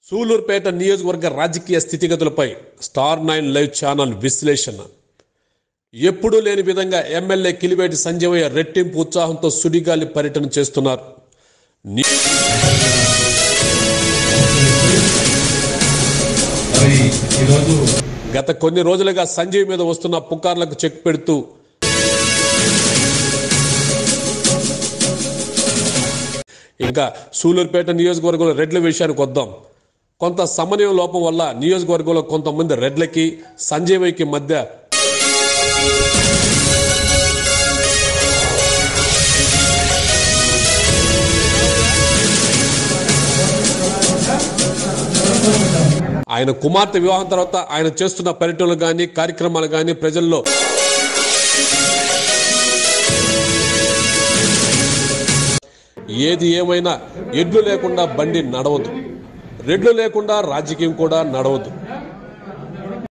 సూలూరుపేట నియోజకవర్గ రాజకీయ స్థితిగతులపై స్టార్ నైన్ లైవ్ ఛానల్ విశ్లేషణ ఎప్పుడూ లేని విధంగా ఎమ్మెల్యే కిలివేటి సంజయ్ రెట్టింపు ఉత్సాహంతో సుడిగాలి పర్యటన చేస్తున్నారు ని- మరి ఈరోజు గత కొన్ని రోజులుగా సంజయ్ మీద వస్తున్న పుకార్లకు చెక్ పెడుతూ ఇంకా సూలూరుపేట నియోజకవర్గంలో రెడ్ల విషయానికి వద్దాం కొంత సమన్వయం లోపం వల్ల నియోజకవర్గంలో కొంతమంది రెడ్లకి సంజయ్ మధ్య ఆయన కుమార్తె వివాహం తర్వాత ఆయన చేస్తున్న పర్యటనలు కానీ కార్యక్రమాలు కానీ ప్రజల్లో ఏది ఏమైనా ఎడ్లు లేకుండా బండి నడవదు రెడ్లు లేకుండా రాజకీయం కూడా నడవదు